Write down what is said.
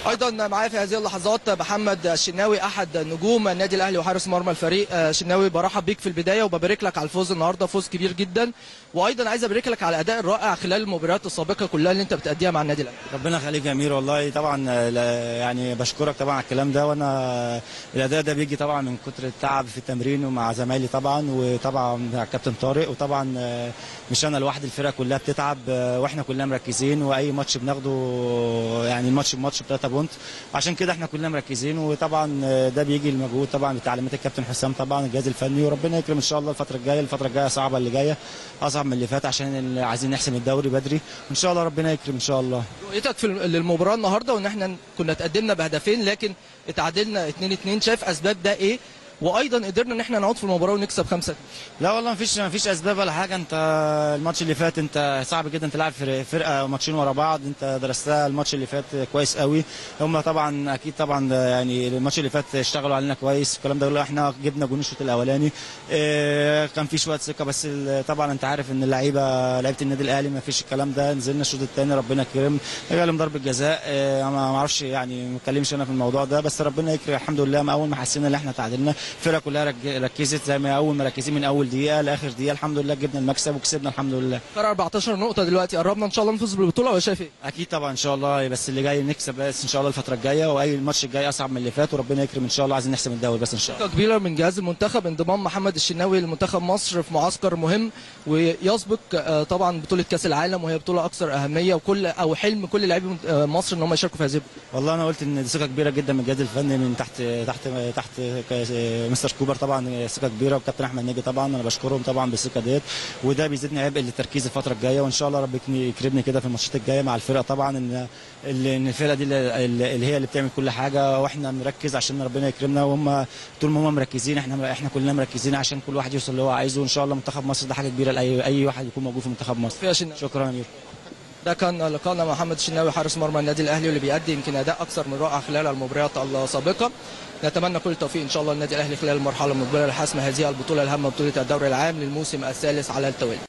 ايضا معايا في هذه اللحظات محمد الشناوي احد نجوم النادي الاهلي وحارس مرمى الفريق آه، شناوي برحب بيك في البدايه وببارك لك على الفوز النهارده فوز كبير جدا وايضا عايز ابارك لك على الاداء الرائع خلال المباريات السابقه كلها اللي انت بتاديها مع النادي الاهلي ربنا يخليك يا امير والله طبعا آه، لا- يعني بشكرك طبعا على الكلام ده وانا الاداء ده بيجي طبعا من كتر التعب في التمرين ومع زمايلي طبعا وطبعا مع الكابتن طارق وطبعا آه، مش انا لوحدي الفرقه كلها بتتعب آه، واحنا كلنا مركزين واي ماتش بناخده يعني الماتش بماتش بثلاثه بونت عشان كده احنا كلنا مركزين وطبعا آه، ده بيجي المجهود طبعا بتعليمات الكابتن حسام طبعا الجهاز الفني وربنا يكرم ان شاء الله الفتره الجايه الفتره الجايه صعبه اللي جايه اصعب من اللي فات عشان اللي عايزين نحسم الدوري بدري وان شاء الله ربنا يكرم ان شاء الله رؤيتك في للمباراه النهارده وان احنا كنا تقدمنا بهدفين لكن اتعادلنا 2 2 شايف اسباب ده ايه وايضا قدرنا ان احنا نعود في المباراه ونكسب 5 لا والله مفيش مفيش اسباب ولا حاجه انت الماتش اللي فات انت صعب جدا تلعب فرق- فرقه ماتشين ورا بعض انت درستها الماتش اللي فات كويس قوي هم طبعا اكيد طبعا يعني الماتش اللي فات اشتغلوا علينا كويس الكلام ده كله احنا جبنا جون الشوط الاولاني اه، كان في شويه ثقه بس ال- طبعا انت عارف ان اللعيبه لعيبه النادي الاهلي مفيش الكلام ده نزلنا الشوط الثاني ربنا كرم جالهم ضربه جزاء اه، انا ما اعرفش يعني ما اتكلمش انا في الموضوع ده بس ربنا يكرم الحمد لله ما اول ما حسينا ان احنا تعادلنا الفرقه كلها رج- ركزت زي ما اول مركزين من اول دقيقه لاخر دقيقه الحمد لله جبنا المكسب وكسبنا الحمد لله فرق 14 نقطه دلوقتي قربنا ان شاء الله نفوز بالبطوله ولا شايف ايه اكيد طبعا ان شاء الله بس اللي جاي نكسب بس ان شاء الله الفتره الجايه واي الماتش الجاي اصعب من اللي فات وربنا يكرم ان شاء الله عايزين نحسم الدوري بس ان شاء الله ثقة كبيرة من جهاز المنتخب انضمام محمد الشناوي لمنتخب مصر في معسكر مهم ويسبق آه، طبعا بطولة كأس العالم وهي بطولة أكثر أهمية وكل أو حلم كل لاعبي منت- آه، مصر إن هم يشاركوا في هذه البطولة. والله انا قلت ان دي ثقه كبيره جدا من الجهاز الفني من تحت تحت تحت مستر كوبر طبعا ثقه كبيره وكابتن احمد ناجي طبعا انا بشكرهم طبعا بالثقه ديت وده بيزيدني عبء للتركيز الفتره الجايه وان شاء الله ربنا يكرمني كده في الماتشات الجايه مع الفرقه طبعا ان اللي- ان الفرقه دي اللي اللي هي اللي بتعمل كل حاجه واحنا مركز عشان ربنا يكرمنا وهم طول ما هم مركزين احنا احنا كلنا مركزين عشان كل واحد يوصل اللي هو عايزه وان شاء الله منتخب مصر ده حاجه كبيره لاي اي واحد يكون موجود في منتخب مصر فيها شناوي شكرا يا امير ده كان لقاءنا مع محمد الشناوي حارس مرمى النادي الأهلي واللي بيأدي يمكن أداء أكثر من رائع خلال المباريات السابقة نتمنى كل التوفيق إن شاء الله للنادي الأهلي خلال المرحلة المقبلة لحسم هذه البطولة الهامة بطولة الدوري العام للموسم الثالث على التوالي